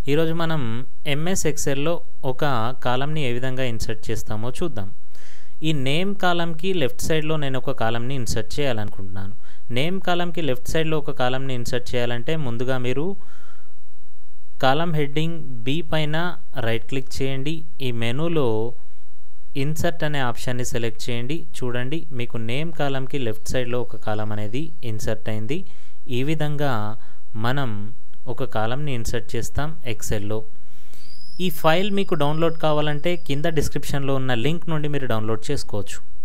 ఈరోజు మనం ఎంఎస్ ఎక్సెల్లో ఒక కాలంని ఏ విధంగా ఇన్సర్ట్ చేస్తామో చూద్దాం ఈ నేమ్ కాలంకి లెఫ్ట్ సైడ్లో నేను ఒక కాలంని ఇన్సర్ట్ చేయాలనుకుంటున్నాను నేమ్ కాలంకి లెఫ్ట్ సైడ్లో ఒక కాలంని ఇన్సర్ట్ చేయాలంటే ముందుగా మీరు కాలం హెడ్డింగ్ బి పైన రైట్ క్లిక్ చేయండి ఈ మెనూలో ఇన్సర్ట్ అనే ఆప్షన్ని సెలెక్ట్ చేయండి చూడండి మీకు నేమ్ కాలంకి లెఫ్ట్ సైడ్లో ఒక కాలం అనేది ఇన్సర్ట్ అయింది ఈ విధంగా మనం ఒక కాలంని ఇన్సర్ట్ చేస్తాం ఎక్సెల్లో ఈ ఫైల్ మీకు డౌన్లోడ్ కావాలంటే కింద డిస్క్రిప్షన్లో ఉన్న లింక్ నుండి మీరు డౌన్లోడ్ చేసుకోవచ్చు